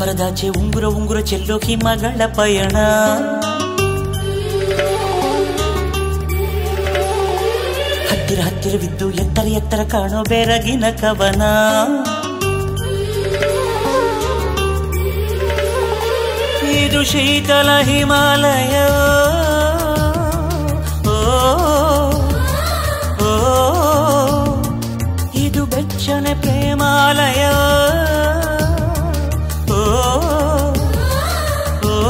ಅಂಬರದಾಚೆ ಉಂಗುರ ಉಂಗುರ ಚೆಲ್ಲೋ ಹಿಮಗಳ ಪಯಣ ಹತ್ತಿರ ಹತ್ತಿರವಿದ್ದು ಎತ್ತರ ಎತ್ತರ ಕಾಣೋ ಬೆರಗಿನ ಕವನ ಇದು ಶೀತಲ ಹಿಮಾಲಯ ಓ, ಓ, ಇದು ಬೆಚ್ಚನೆ ಪ್ರೇಮಾಲಯ ಓ, ಓ,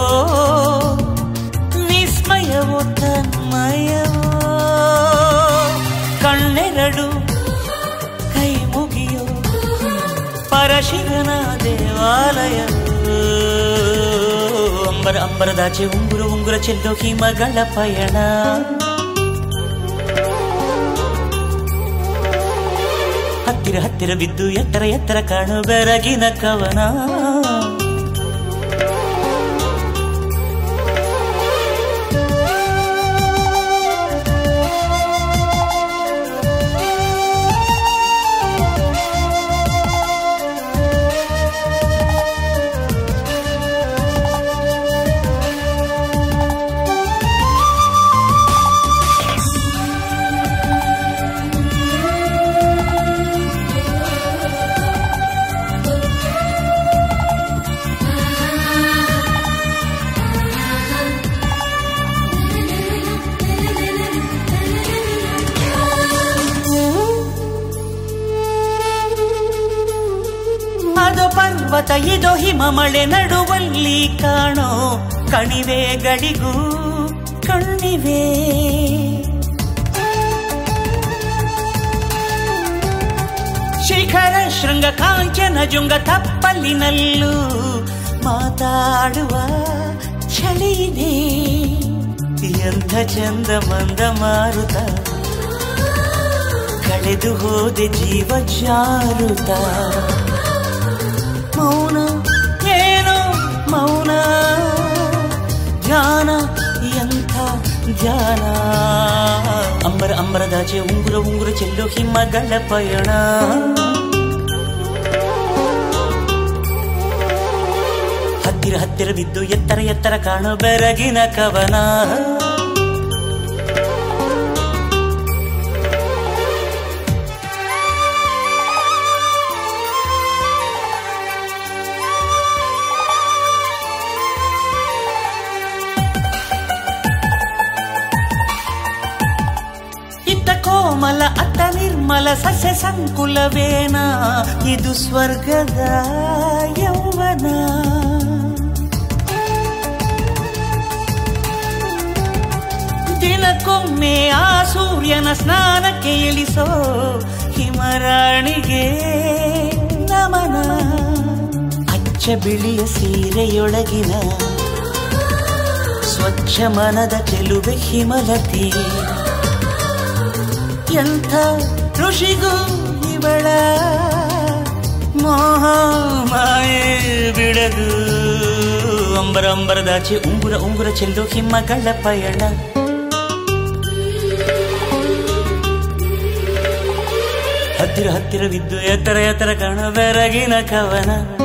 ವಿಸ್ಮಯವೋ ತನ್ಮಯವೋ ಕಣ್ಣೆರಡು ಕೈ ಮುಗಿಯೋ ಪರಶಿವನ ದೇವಾಲಯ ಅಂಬರ ಅಂಬರದಾಚೆ ಉಂಗುರ ಉಂಗುರ ಚೆಲ್ಲೋ ಹಿಮಗಳ ಪಯಣ ಹತ್ತಿರ ಹತ್ತಿರ ಬಿದ್ದು ಎತ್ತರ ಎತ್ತರ ಕಾಣು ಬೆರಗಿನ ಕವನ ಅದು ಪರ್ವತ ಇದು ಹಿಮ ಮಳೆ ನಡುವಲ್ಲಿ ಕಾಣೋ ಕಣಿವೆಗಳಿಗೂ ಕಣ್ಣಿವೆ ಶಿಖರ ಶೃಂಗ ಕಾಂಚನ ಜುಂಗ ತಪ್ಪಲಿನಲ್ಲೂ ಮಾತಾಡುವ ಚಳಿದೆ ಎಂಥ ಚಂದ ಮಂದ ಮಾರುತ ಕಳೆದು ಹೋದೆ ಜೀವ ಜಾರುತ ಮೌನ ಏನು ಮೌನ ಧ್ಯಾನ ಎಂಥ ಧ್ಯಾನ ಅಂಬರ ಅಂಬರದಾಚೆ ಉಂಗುರ ಉಂಗುರ ಚೆಲ್ಲೋ ಹಿಮಗಳ ಪಯಣ ಹತ್ತಿರ ಹತ್ತಿರ ಬಿದ್ದು ಎತ್ತರ ಎತ್ತರ ಕಾಣೋ ಬೆರಗಿನ ಕವನ ಇತ್ತ ಕೋಮಲ ಅತ್ತ ನಿರ್ಮಲ ಸಸ್ಯ ಸಂಕುಲವೇನ ಇದು ಸ್ವರ್ಗದ ಯೌವನ ದಿನಕ್ಕೊಮ್ಮೆ ಆ ಸೂರ್ಯನ ಸ್ನಾನಕ್ಕೆ ಇಳಿಸೋ ಹಿಮರಾಣಿಗೆ ನಮನ ಅಚ್ಚ ಬಿಳಿಯ ಸೀರೆಯೊಳಗಿನ ಸ್ವಚ್ಛ ಮನದ ಚೆಲುವೆ ಹಿಮಲತಿ ಎಂಥ ಋಷಿಗೂ ಇವಳ ಮೋಹ ಮಾಯೆ ಬಿಡದು ಅಂಬರ ಅಂಬರದಾಚೆ ಉಂಗುರ ಉಂಗುರ ಚೆಲ್ಲೋ ಹಿಮ್ಮಗಳ ಪಯಣ ಹತ್ತಿರ ಹತ್ತಿರವಿದ್ದು ಎತ್ತರ ಎತ್ತರ ಕಾಣ ಬೆರಗಿನ ಕವನ